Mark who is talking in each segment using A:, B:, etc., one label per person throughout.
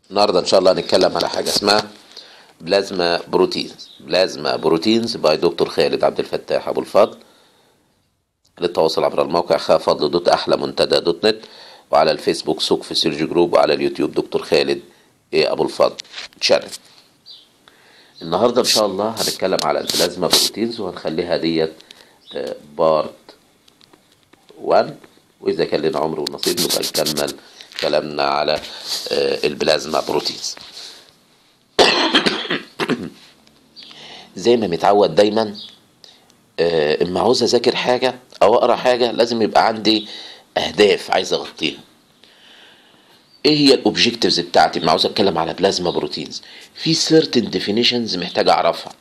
A: النهارده ان شاء الله هنتكلم على حاجه اسمها بلازما بروتينز بلازما بروتينز باي دكتور خالد عبد الفتاح ابو الفضل للتواصل عبر الموقع خا فضل دوت احلى منتدى دوت نت وعلى الفيسبوك سوق في سيرج جروب وعلى اليوتيوب دكتور خالد ايه ابو الفضل تشانل النهارده ان شاء الله هنتكلم على البلازما بروتينز وهنخليها ديت آه، بارت 1 واذا كان لنا عمر ونصيب نبقى نكمل كلامنا على آه، البلازما بروتينز زي ما متعود دايما آه، اما عاوز اذاكر حاجه او اقرا حاجه لازم يبقى عندي اهداف عايز اغطيها ايه هي الاوبجكتيفز بتاعتي اما عاوز اتكلم على بلازما بروتينز في certain definitions محتاج اعرفها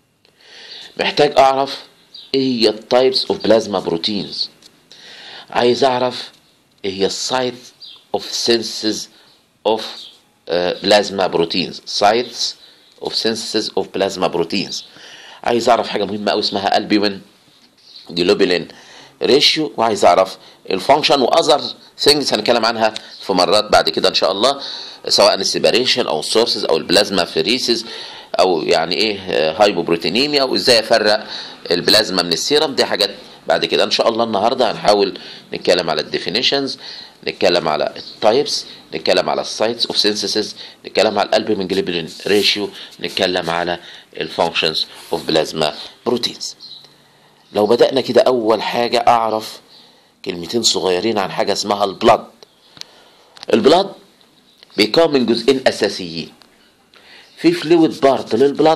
A: محتاج اعرف ايه هي التايبس اوف بلازما بروتينز عايز اعرف ايه هي السايت اوف سينسز اوف بلازما بروتينز سايتس اوف سينسز اوف بلازما بروتينز عايز اعرف حاجه مهمه قوي اسمها البيوين جلوبولين ريشيو وعايز اعرف الفانكشن واذر ثينجز هنتكلم عنها في مرات بعد كده ان شاء الله سواء السيباريشن او السورسز او البلازما فيريسز او يعني ايه هايبوبروتينيميا وازاي افرق البلازما من السيرم دي حاجات بعد كده ان شاء الله النهارده هنحاول نتكلم على الديفينيشنز نتكلم على التايبس نتكلم على السايتس اوف سينثيسيس نتكلم على الالبومين جلوبولين ريشيو نتكلم على الفانكشنز اوف بلازما بروتينز لو بدأنا كده أول حاجة أعرف كلمتين صغيرين عن حاجة اسمها البلد البلد بيكون من جزئين أساسيين في فلويد بارت للبلد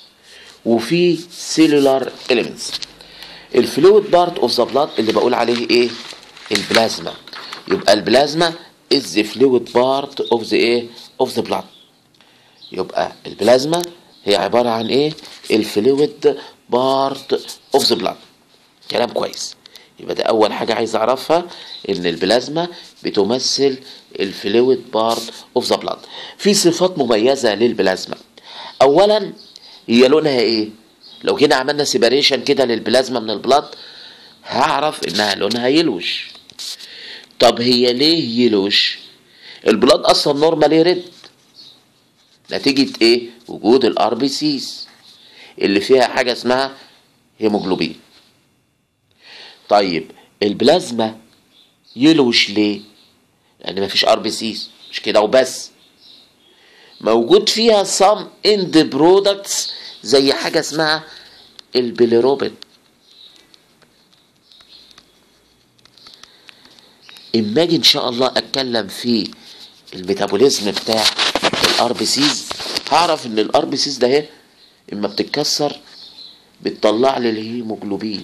A: وفي سيلولار إليمنتس الفلويد بارت اوف ذا بلاد اللي بقول عليه ايه البلازما يبقى البلازما is the fluid part of the ايه of the blood يبقى البلازما هي عبارة عن ايه الفلويد بارت اوف ذا بلاد كلام كويس يبقى ده اول حاجة عايز اعرفها ان البلازما بتمثل الفلويد بارت اوف ذا بلاد في صفات مميزة للبلازما اولا هي لونها ايه لو جينا عملنا سيباريشن كده للبلازما من البلاد هعرف انها لونها يلوش طب هي ليه يلوش البلاد اصلا نورمالي ريد نتيجة ايه وجود الار بي سيز اللي فيها حاجة اسمها هيموجلوبين طيب البلازما يلوش ليه لان مفيش ار بي سيز مش كده وبس موجود فيها some end products زي حاجة اسمها البيليروبين اما اجي ان شاء الله اتكلم في الميتابوليزم بتاع الار بي سيز هعرف ان الار بي سيز ده اهي اما بتتكسر بتطلع لي الهيموجلوبين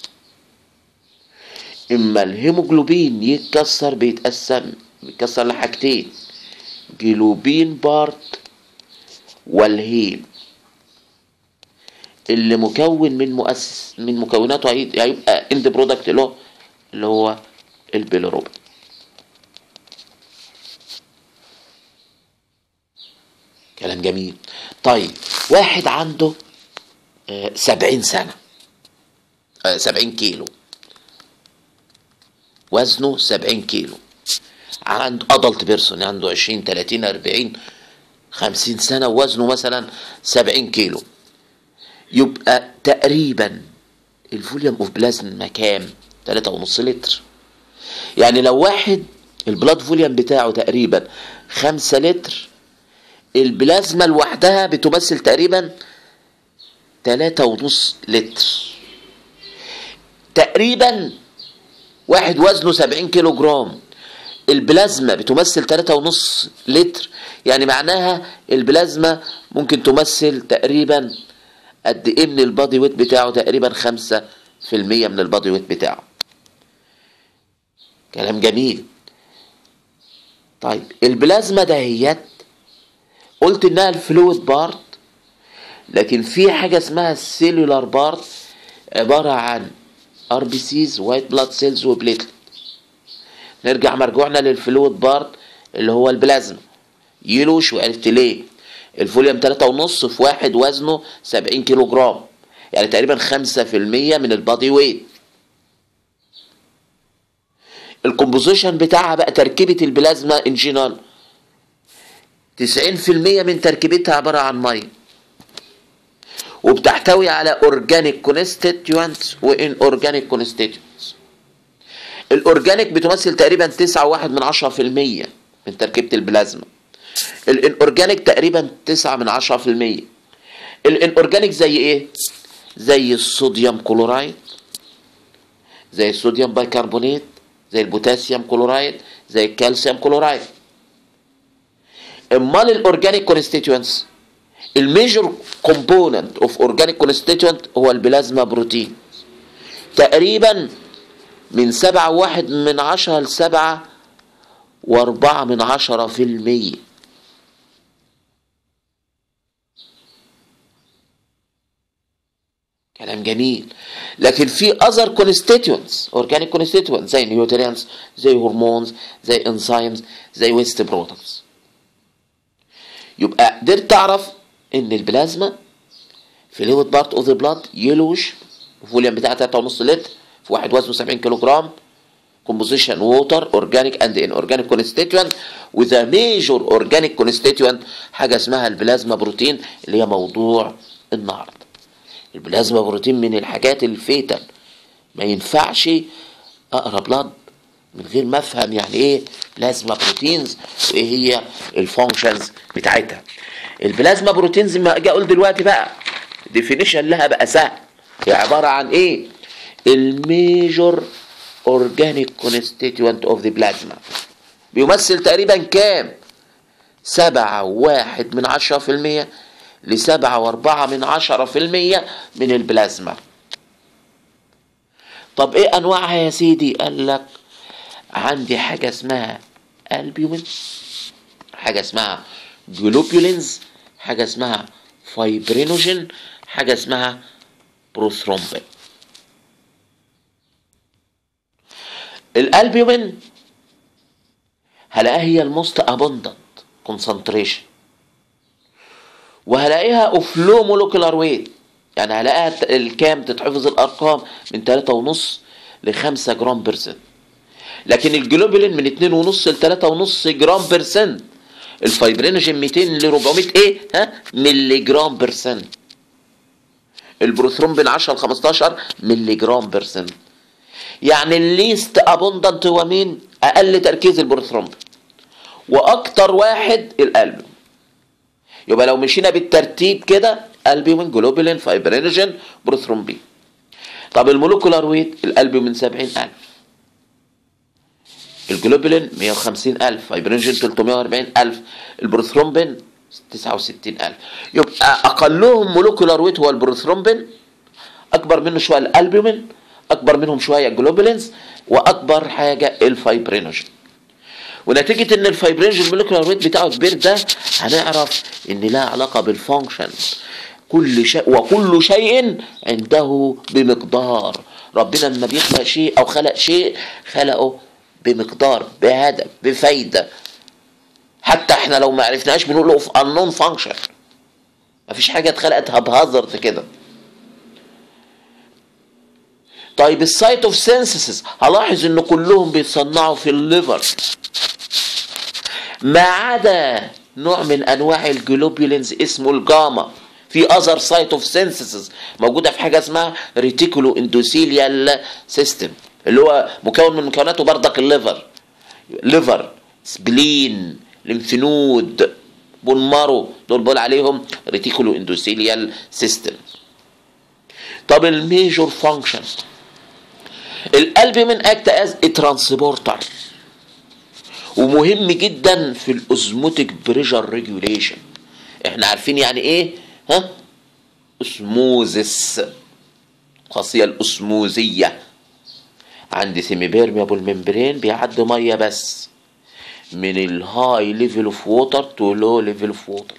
A: اما الهيموجلوبين يتكسر بيتقسم بيتكسر لحاجتين جلوبين بارت والهيم اللي مكون من مؤسس من مكوناته هيبقى اند برودكت له اللي هو البيليروبين كلام جميل طيب واحد عنده آه، سبعين سنة آه، سبعين كيلو وزنه سبعين كيلو عنده ادلت بيرسون عنده عشرين تلاتين اربعين خمسين سنة وزنه مثلا سبعين كيلو يبقى تقريبا الفوليوم اوف بلازما كام تلاتة ونص لتر يعني لو واحد البلاد فوليوم بتاعه تقريبا خمسة لتر البلازما لوحدها بتمثل تقريبا تلاتة ونص لتر تقريبا واحد وزنه سبعين كيلو جرام البلازما بتمثل تلاتة ونص لتر يعني معناها البلازما ممكن تمثل تقريبا قد ايه من البادي ويت بتاعه تقريبا خمسة في المية من البادي ويت بتاعه كلام جميل طيب البلازما دهيت قلت انها الفلويد بارت لكن في حاجة اسمها السيلولار بارت عبارة عن ار بي سيز وايت بلاد سيلز وبليتلت نرجع مرجوعنا للفلويد بارت اللي هو البلازما يلوش وعرفت ليه الفوليوم تلاتة ونص في واحد وزنه سبعين كيلو جرام يعني تقريبا خمسة في المية من البادي ويت الكومبوزيشن بتاعها بقى تركيبة البلازما ان جنرال 90% من تركيبتها عبارة عن مية وبتحتوي على اورجانيك كونستيتيوانتس وان اورجانيك كونستيتيوانتس الاورجانيك بتمثل تقريبا 9.1 من 10% من تركيبة البلازما الانورجانيك تقريبا 9 من 10% الانورجانيك زي ايه زي الصوديوم كلورايد زي الصوديوم بايكربونات زي البوتاسيوم كلورايد زي الكالسيوم كلورايد امال الاورجانيك كونستيتوينتس الميجر كومبوننت اوف اورجانيك كونستيتوينت هو البلازما بروتين تقريبا من سبعة واحد من عشرة لسبعة واربعة من عشرة في المية كلام جميل لكن في اذر كونستيتوينتس اورجانيك كونستيتوينتس زي نيوترينز زي هرمونز زي انزيمز زي ويست برودكتس يبقى قدرت تعرف ان البلازما فلويد بارت اوف ذا بلاد يلوش الفوليوم بتاعها 3.5 لتر في واحد وزنه 70 كيلو جرام composition water organic and inorganic constituent with a major organic constituent حاجه اسمها البلازما بروتين اللي هي موضوع النهارده البلازما بروتين من الحاجات الفيتال ما ينفعش اقرا بلاد من غير ما افهم يعني ايه بلازما بروتينز وايه هي الفانكشنز بتاعتها البلازما بروتينز ما اجي اقول دلوقتي بقى ديفينيشن لها بقى سهل هي عباره عن ايه الميجور اورجانيك كونستيتوينت اوف ذا بلازما بيمثل تقريبا كام سبعة واحد من عشرة في المية لسبعة واربعة من عشرة في المية من البلازما طب ايه انواعها يا سيدي قال لك عندي حاجة اسمها البيومين حاجة اسمها جلوبولينز حاجة اسمها فايبرينوجين حاجة اسمها بروثرومبين الالبيومين هلاقيها هي الموست ابوندنت كونسنتريشن وهلاقيها اوف لو مولكولار ويت يعني هلاقيها الكام تتحفظ الارقام من 3.5 ل 5 جرام برسنت لكن الجلوبولين من 2.5 ل 3.5 جرام برسنت الفايبرينوجين 200 ل 400 ايه ها ملي جرام برسنت البروثرومبين 10 ل 15 ملي جرام برسنت يعني الليست ابوندنت هو مين اقل تركيز البروثرومبين واكتر واحد القلب يبقى لو مشينا بالترتيب كده البيومين جلوبولين فايبرينوجين بروثرومبين طب المولكولار ويت القلب من 70000 الجلوبولين 150000 فايبرينوجين 340000 البروثرومبين 69000 يبقى اقلهم مولكولار ويت هو البروثرومبين اكبر منه شويه الالبومين اكبر منهم شويه الجلوبولينز واكبر حاجه الفايبرينوجين ونتيجة ان الفايبرينوجين مولكيولار ويت بتاعه كبير ده هنعرف ان لها علاقة بالفانكشن كل شيء وكل شيء عنده بمقدار ربنا لما بيخلق شيء او خلق شيء خلقه بمقدار بهدف بفايدة حتى احنا لو ما عرفناش بنقول له في unknown function مفيش حاجة اتخلقت هبهزرت كده طيب السايت اوف سينسيسز هلاحظ ان كلهم بيتصنعوا في الليفر ما عدا نوع من انواع الجلوبولينز اسمه الجاما في اذر سايت اوف سينسيسز موجوده في حاجه اسمها ريتيكولو اندوثيليال سيستم اللي هو مكون من مكوناته بردك الليفر ليفر سبلين لمفنود بون مارو دول بقول عليهم ريتيكولو اندوثيليال سيستم طب الميجور فانكشن الالبومين اكت از ترانسبورتر ومهم جدا في الاوزموتيك بريشر ريجوليشن احنا عارفين يعني ايه ها اسموزس الخاصيه الاسموزيه عندي سيمي بيرميبل ممبرين بيعدي ميه بس من الهاي ليفل اوف ووتر تو لو ليفل اوف ووتر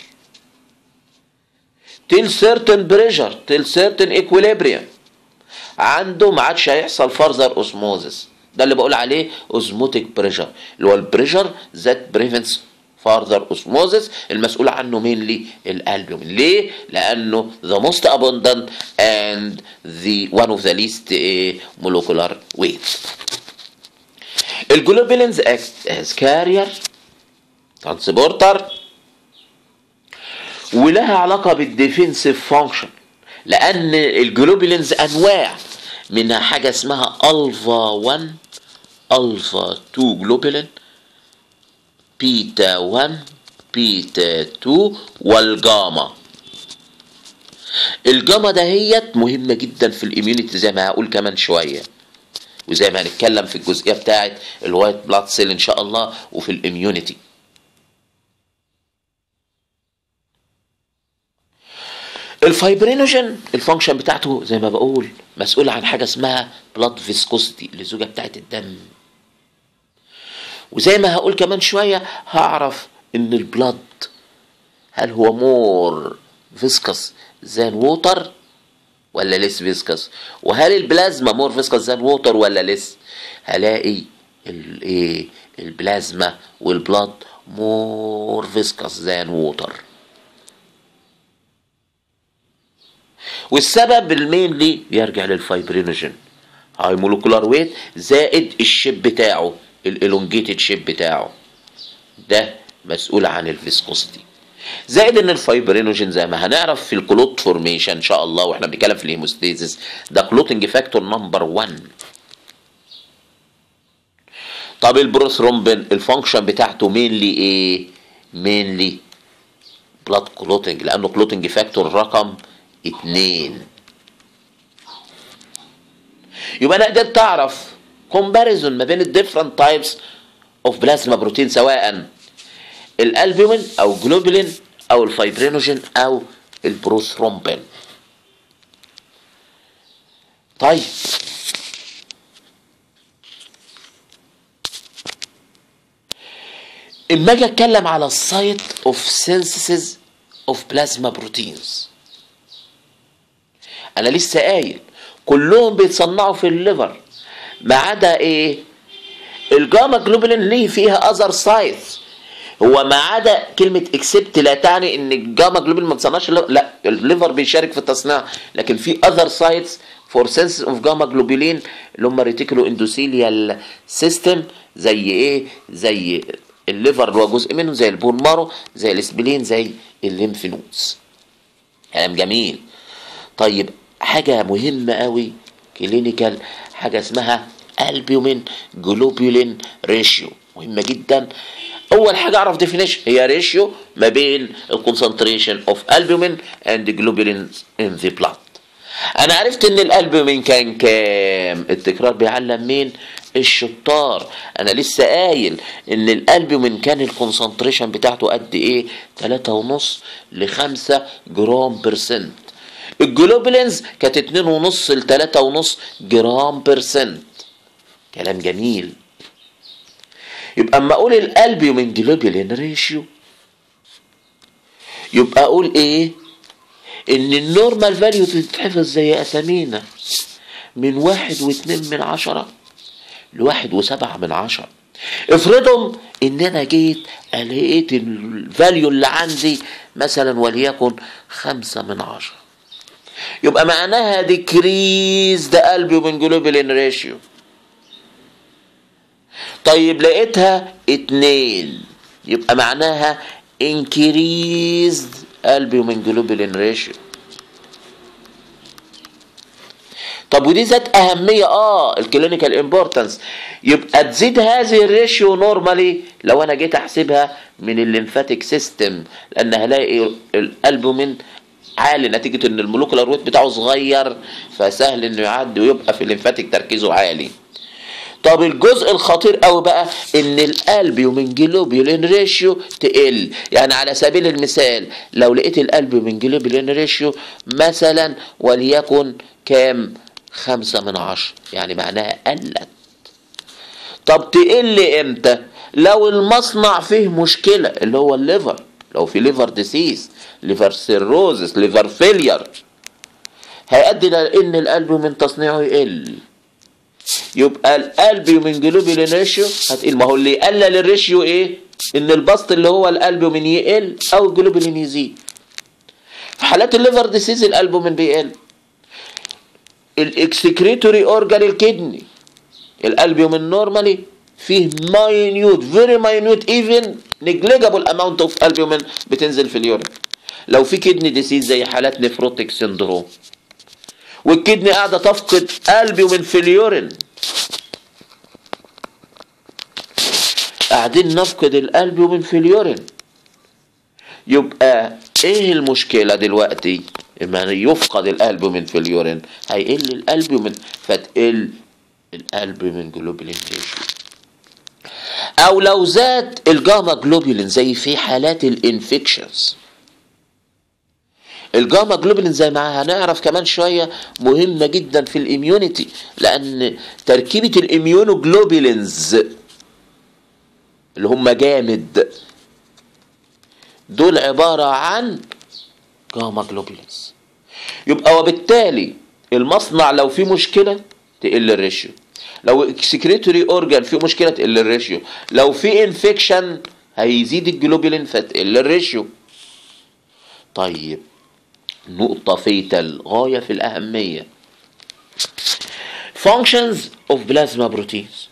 A: تيل سيرتن بريشر تيل سيرتن ايكوليبريم عنده ما عادش هيحصل فرزر اوزموزس ده اللي بقول عليه اوزموتيك بريشر اللي هو البريشر ذات بريفنس فارذر اوزموزس المسؤول عنه مينلي الالبومين ليه لانه ذا موست abundant and the one of the least uh, molecular weight الجلوبولينز act as carrier transporter ولها علاقة بالديفنسيف فانكشن لأن الجلوبولينز أنواع منها حاجة اسمها ألفا 1 ألفا 2 جلوبولين بيتا 1 بيتا 2 والجاما الجاما دهيت مهمة جدا في الاميونيتي زي ما هقول كمان شوية وزي ما هنتكلم في الجزئية بتاعت الوايت بلاد سيل ان شاء الله وفي الاميونيتي الفايبرينوجين الفانكشن بتاعته زي ما بقول مسؤول عن حاجه اسمها بلاد فيسكوستي اللزوجه بتاعت الدم وزي ما هقول كمان شويه هعرف ان البلاد هل هو مور فيسكس زان ووتر ولا ليس فيسكس وهل البلازما مور فيسكس زان ووتر ولا ليس هلاقي الايه البلازما والبلاد مور فيسكس زان ووتر والسبب المين ليه بيرجع للفايبرينوجين هاي مولكولار ويت زائد الشيب بتاعه الالونجيتد شيب بتاعه ده مسؤول عن الفيسكوستي زائد ان الفايبرينوجين زي ما هنعرف في الكلوت فورميشن ان شاء الله واحنا بنتكلم في الهيموستيزيس ده كلوتنج فاكتور نمبر 1 طب البروثرومبين الفانكشن بتاعته مينلي ايه مينلي بلاد كلوتنج لانه كلوتنج فاكتور رقم اتنين يبقى انا قدرت اعرف كومباريزون ما بين الديفرنت تايبس اوف بلازما بروتين سواء الالبومين او جلوبولين او الفايبرينوجين او البروثرومبين طيب اما اجي اتكلم على السايت اوف سينثيسيس اوف بلازما بروتينز انا لسه قايل كلهم بيتصنعوا في الليفر ما عدا ايه الجاما جلوبولين ليه فيها اذر سايتس هو ما عدا كلمة اكسبت لا تعني ان الجاما جلوبولين ما بتصنعش لا الليفر بيشارك في التصنيع لكن في اذر سايتس فور سنس اوف جاما جلوبولين اللي هم ريتيكولو اندوثيليال سيستم زي ايه زي الليفر اللي هو جزء منه زي البون مارو زي الاسبلين زي الليمف نودز كلام جميل طيب حاجة مهمة قوي كلينيكال حاجة اسمها البيومين جلوبولين ريشيو مهمة جدا اول حاجة اعرف ديفينيشن هي ريشيو ما بين الكونسنتريشن اوف البيومين اند جلوبولين ان ذا بلاد انا عرفت ان الالبومين كان كام التكرار بيعلم مين الشطار انا لسه قايل ان الالبومين كان الكونسنتريشن بتاعته قد ايه تلاتة ونص لخمسة جرام برسنت الجلوبولينز كانت اتنين ونص لتلاتة ونص جرام برسنت كلام جميل يبقى اما اقول الالبومين جلوبولين ريشيو يبقى اقول ايه ان النورمال فاليو تتحفظ زي اسامينا من واحد واتنين من عشرة لواحد وسبعة من عشرة افرضهم ان انا جيت لقيت الفاليو اللي عندي مثلا وليكن خمسة من عشرة يبقى معناها ديكريز ده البيومين جلوبولين ريشيو طيب لقيتها اتنين يبقى معناها increased البيومين جلوبولين ريشيو طب ودي ذات اهميه اه الكلينيكال امبورتنس يبقى تزيد هذه الريشيو نورمالي لو انا جيت احسبها من الليمفاتيك سيستم لان هلاقي الالبومين عالي نتيجه ان المولكولار ويت بتاعه صغير فسهل انه يعدي ويبقى في الليمفاتيك تركيزه عالي طب الجزء الخطير قوي بقى ان الالبيومين جلوبولين ريشيو تقل يعني على سبيل المثال لو لقيت الالبيومين جلوبولين ريشيو مثلا وليكن كام خمسة من عشرة يعني معناها قلت طب تقل امتى لو المصنع فيه مشكلة اللي هو الليفر لو في ليفر ديسيز ليفر سيروزس ليفر فيلير هيؤدي لان القلب من تصنيعه يقل يبقى القلب من جلوبولين ريشيو هتقل ما هو اللي يقلل الريشيو ايه ان البسط اللي هو القلب من يقل او الجلوبولين يزيد في حالات الليفر ديسيز القلب من بيقل الاكسكريتوري اورجان الكدني الالبيومين نورمالي فيه ماينيوت فيري ماينيوت ايفن نيجليجابل اماونت اوف البيومين بتنزل في اليورين لو في كدني ديسيز زي حالات نفروتيك سندروم والكدني قاعده تفقد البيومين في اليورين قاعدين نفقد الالبيومين في اليورين يبقى ايه المشكله دلوقتي اما يفقد الالبومين في اليورين هيقل الالبومين فتقل الالبومين جلوبولين ريشيو او لو زاد الجاما جلوبولين زي في حالات الانفكشنز الجاما جلوبولين زي ما هنعرف كمان شويه مهمه جدا في الاميونيتي لان تركيبه الاميونوجلوبولينز اللي هم جامد دول عباره عن جاما جلوبولينز يبقى وبالتالي المصنع لو في مشكله تقل الريشيو لو اكسكريتوري اورجان في مشكله تقل الريشيو لو في انفكشن هيزيد الجلوبولين فتقل الريشيو طيب نقطة فيتال غاية في الأهمية functions of plasma proteins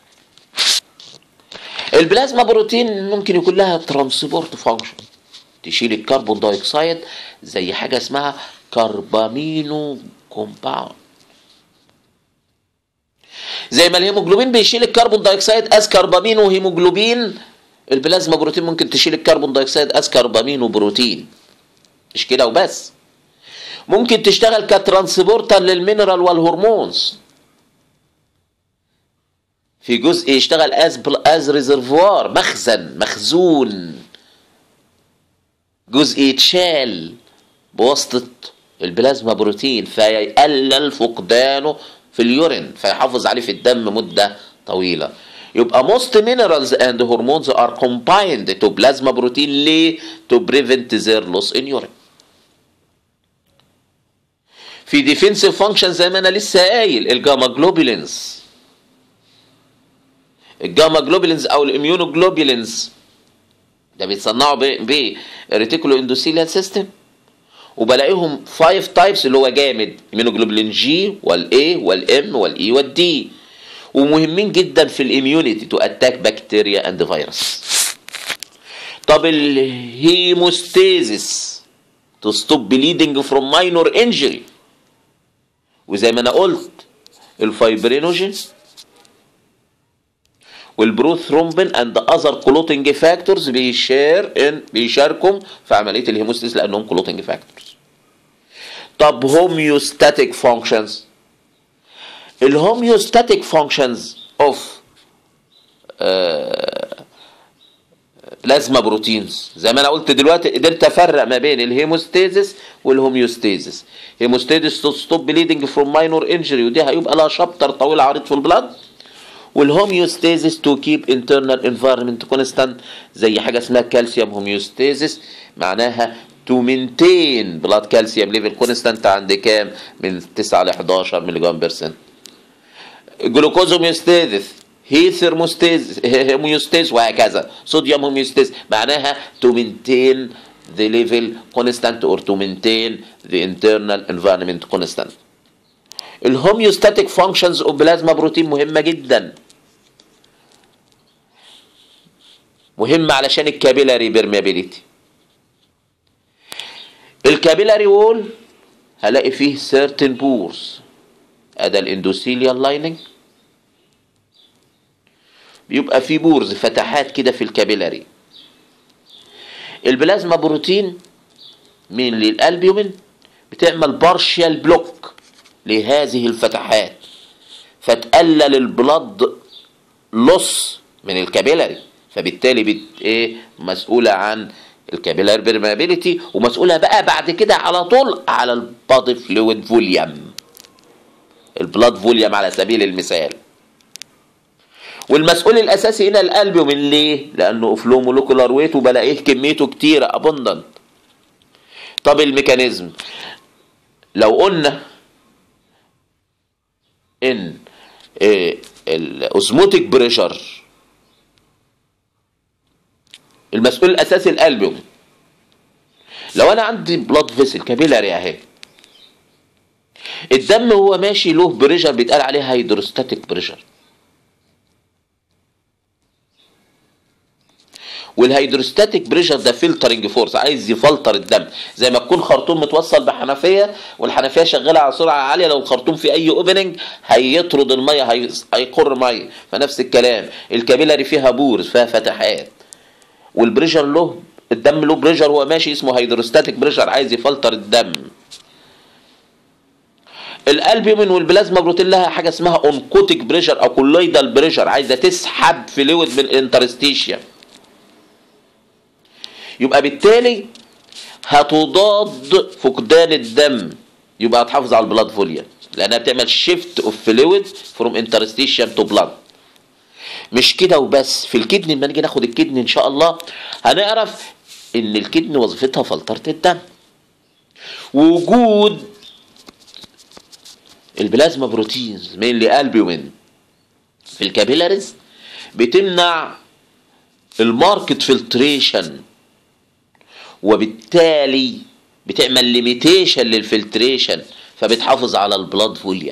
A: البلازما بروتين ممكن يكون لها ترانسبورت فانكشن تشيل الكربون دايوكسيد زي حاجة اسمها كربامينو كومباوند زي ما الهيموجلوبين بيشيل الكربون دايوكسيد از كربامينو هيموجلوبين البلازما بروتين ممكن تشيل الكربون دايوكسيد از كربامينو بروتين مش كده وبس ممكن تشتغل كترانسبورتر للمينرال والهرمونز في جزء يشتغل از از ريزرفوار مخزن مخزون جزء يتشال بواسطة البلازما بروتين فيقلل فقدانه في اليورين فيحافظ عليه في الدم مدة طويلة يبقى most minerals and hormones are combined to plasma protein ليه to prevent their loss in urine في defensive function زي ما انا لسه قايل الجاما جلوبولينز الجاما جلوبولينز او الاميونوجلوبولينز ده بيتصنعوا ب ريتيكولو اندوثيليال سيستم وبلاقيهم 5 تايبس اللي هو جامد immunoglobulin جي والاي والام والاي والدي ومهمين جدا في الاميونيتي تو اتاك بكتيريا اند فيروس طب الهيموستيزيس تو ستوب بليدنج فروم ماينور انجري وزي ما انا قلت الفايبرينوجين والبروثرومبين اند اذر كلوتنج فاكتورز بيشير ان بيشاركوا في عمليه الهيموستيز لانهم كلوتنج فاكتورز طب هوميوستاتيك فانكشنز الهوميوستاتيك فانكشنز اوف بلازما بروتينز زي ما انا قلت دلوقتي قدرت افرق ما بين الهيموستيزيس والهوميوستيزيس هيموستيزيس تو ستوب بليدنج فروم ماينور انجري ودي هيبقى لها شابتر طويل عريض في البلاد والهوميوستيزيس تو كيب انترنال انفايرمنت كونستانت زي حاجه اسمها كالسيوم هوميوستيزيس معناها تو مينتين بلاد كالسيوم ليفل كونستانت عند كام من 9 ل 11 ملي جرام بيرسنت جلوكوز هوميوستيزيس هي ثيرموستيز هوميوستيز وهكذا صوديوم هوميوستيز معناها تو مينتين the level constant or to maintain the internal environment constant الهوميوستاتيك فانكشنز اوف بلازما بروتين مهمه جدا مهمه علشان الكابيلاري بيرميابيليتي الكابيلاري وول هلاقي فيه certain pores ادي الاندوثيليال لايننج بيبقى في بورز فتحات كده في الكابيلاري البلازما بروتين من للالبيومين بتعمل بارشيال بلوك لهذه الفتحات فتقلل البلد لص من الكابيلاري فبالتالي بت ايه مسؤوله عن الكابيلار بيرمابيليتي ومسؤوله بقى بعد كده على طول على البادي فلويد فوليوم البلاد فوليوم على سبيل المثال والمسؤول الاساسي هنا الالبومين ليه لانه اوفلو مولكولار ويت وبلاقيه كميته كتيره ابوندنت طب الميكانيزم لو قلنا ان إيه الاوزموتيك بريشر المسؤول الاساسي الالبومين لو انا عندي بلاد فيسل كابيلاري اهي الدم هو ماشي له بريشر بيتقال عليه هيدروستاتيك بريشر والهيدروستاتيك بريشر ده فلترنج فورس عايز يفلتر الدم زي ما تكون خرطوم متوصل بحنفيه والحنفيه شغاله على سرعه عاليه لو الخرطوم في اي اوبننج هيطرد الميه هي- هيقر ميه فنفس الكلام الكابيلاري فيها بورز فيها فتحات والبريشر له الدم له بريشر هو ماشي اسمه هيدروستاتيك بريشر عايز يفلتر الدم الالبيومين والبلازما بروتين لها حاجه اسمها اونكوتيك بريشر او كولويدال بريشر عايزه تسحب فلويد من الانترستيشيا يبقى بالتالي هتضاد فقدان الدم يبقى هتحافظ على البلاد فوليوم لانها بتعمل شيفت اوف فلويد فروم انترستيشن تو بلاد مش كده وبس في الكدني لما نيجي ناخد الكدني ان شاء الله هنعرف ان الكدني وظيفتها فلتره الدم وجود البلازما بروتينز من اللي البيومين في الكابيلاريز بتمنع الماركت فلتريشن وبالتالي بتعمل ليميتيشن للفلتريشن فبتحافظ على البلاد فوليوم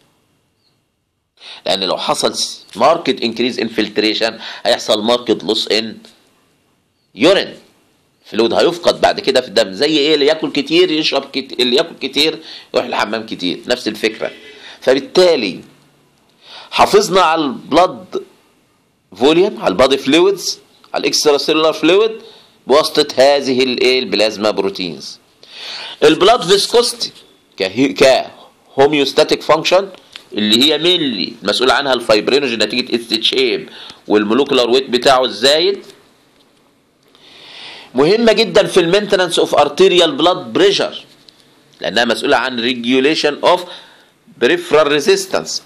A: لان لو حصل ماركت انكريز ان فلتريشن هيحصل ماركت لوس ان يورين فلويد هيفقد بعد كده في الدم زي ايه اللي ياكل كتير يشرب كتير اللي ياكل كتير يروح الحمام كتير نفس الفكره فبالتالي حافظنا على البلد فوليوم على البادي فلويدز على الاكسترا سيلولار فلويد بواسطه هذه الايه البلازما بروتينز البلاد فيسكوستي ك هوميوستاتيك فانكشن اللي هي مينلي مسؤول عنها الفايبرينوجين نتيجه استشيب والمولوكولار ويت بتاعه الزايد مهمه جدا في المينتنانس اوف ارتيريال بلاد بريشر لانها مسؤوله عن ريجوليشن اوف بريفرال ريزيستنس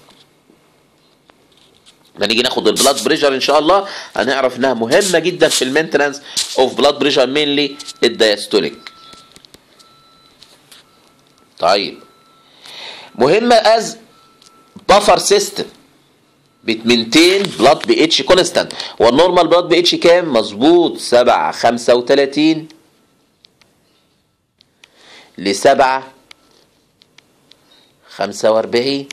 A: لما نيجي ناخد البلاد بريشر ان شاء الله هنعرف انها مهمه جدا في المينتنانس اوف بلاد بريشر مينلي الدايستوليك طيب مهمه از بافر سيستم بتمنتين بلاد بي اتش كونستانت هو النورمال بلاد بي اتش كام مظبوط 7 35 ل 7 45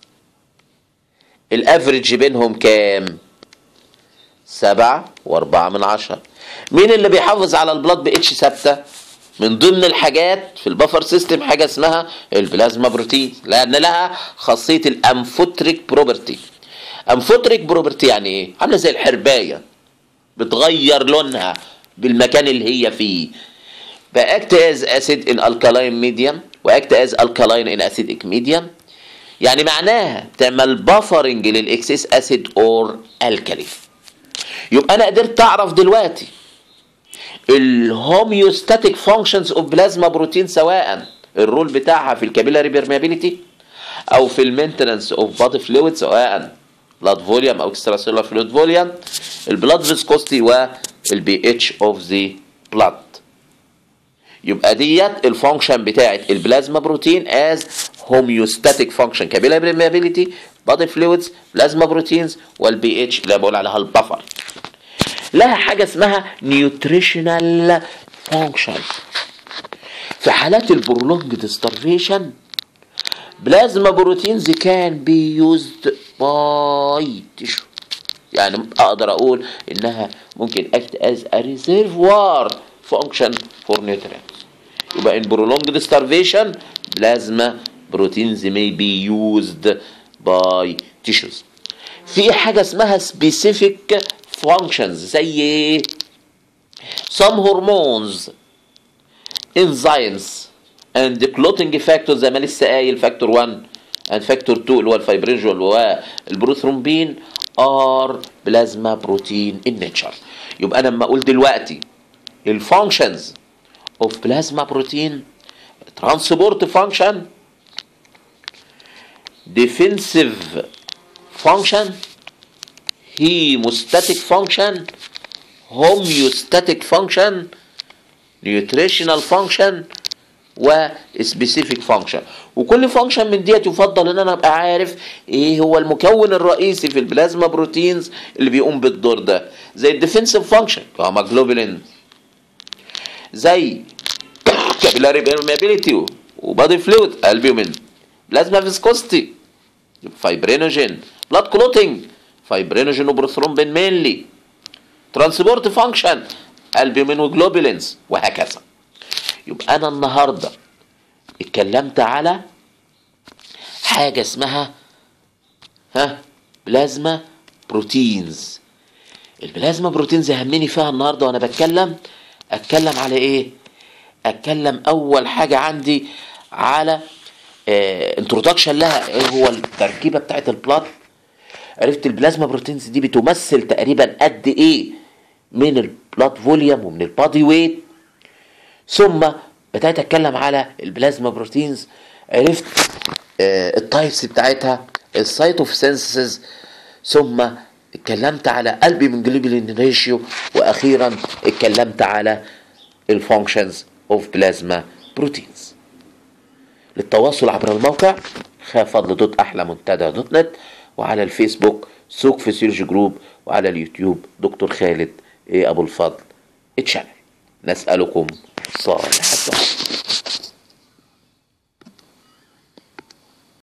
A: الافريج بينهم كام سبعة واربعة من عشرة مين اللي بيحافظ على البلاد بي اتش ثابته من ضمن الحاجات في البفر سيستم حاجه اسمها البلازما بروتين لان لها خاصيه الامفوتريك بروبرتي امفوتريك بروبرتي يعني ايه عامله زي الحربايه بتغير لونها بالمكان اللي هي فيه فاكت از اسيد ان الكالاين ميديم واكت از الكالاين ان اسيدك ميديم يعني معناها تعمل بافرنج للاكسس اسيد اور الكالي يبقى انا قدرت اعرف دلوقتي الهوميوستاتيك فانكشنز اوف بلازما بروتين سواء الرول بتاعها في الكابيلاري بيرميابيليتي او في المينتننس اوف بادي فلويد سواء بلاد فوليوم او اكسترا سيلولار فلويد فوليوم البلاد فيسكوستي والبي اتش اوف ذا بلاد يبقى ديت الفانكشن بتاعت البلازما بروتين از هوميوستاتيك فانكشن كابيلاري بيرميابيليتي بادي فلويدز بلازما بروتينز والبي اتش اللي بقول عليها البفر لها حاجة اسمها نيوتريشنال فانكشن في حالات البرولونجد ستارفيشن بلازما بروتينز كان بي يوزد باي تيشو يعني اقدر اقول انها ممكن اكت از ا ريزرفوار فانكشن فور nutrients يبقى in prolonged starvation plasma proteins may be used by tissues في حاجه اسمها specific functions زي ايه some hormones enzymes and clotting factors زي ما لسه قايل فاكتور 1 and فاكتور 2 اللي هو الفايبرينجول والبروثرومبين are plasma protein in nature يبقى انا لما اقول دلوقتي الفانكشنز اوف بلازما بروتين ترانسبورت فانكشن ديفنسيف فانكشن هيموستاتيك فانكشن هوميوستاتيك فانكشن نيوتريشنال فانكشن وسبيسيفيك فانكشن وكل فانكشن من ديت يفضل ان انا ابقى عارف ايه هو المكون الرئيسي في البلازما بروتينز اللي بيقوم بالدور ده زي الديفنسيف فانكشن كهيموجلوبولين زي كابيلاري بيرميابيليتي وبادي فلويد البيومين بلازما فيسكوستي فايبرينوجين بلاد كلوتينج فايبرينوجين وبروثرومبين مينلي ترانسبورت فانكشن البيومين وجلوبولينز وهكذا يبقى انا النهارده اتكلمت على حاجه اسمها ها بلازما بروتينز البلازما بروتينز يهمني فيها النهارده وانا بتكلم اتكلم على ايه اتكلم اول حاجه عندي على انترودكشن لها ايه هو التركيبه بتاعت البلاد عرفت البلازما بروتينز دي بتمثل تقريبا قد ايه من البلاد فوليوم ومن البادي ويت ثم بدات اتكلم على البلازما بروتينز عرفت آه التايبس بتاعتها السايت اوف سينسز ثم اتكلمت على قلبي من جلوبولين ريشيو واخيرا اتكلمت على الفانكشنز اوف بلازما بروتينز للتواصل عبر الموقع خافضل دوت احلى منتدى دوت نت وعلى الفيسبوك سوق فيسيولوجي جروب وعلى اليوتيوب دكتور خالد ايه ابو الفضل اتشانل نسألكم صالح الدعاء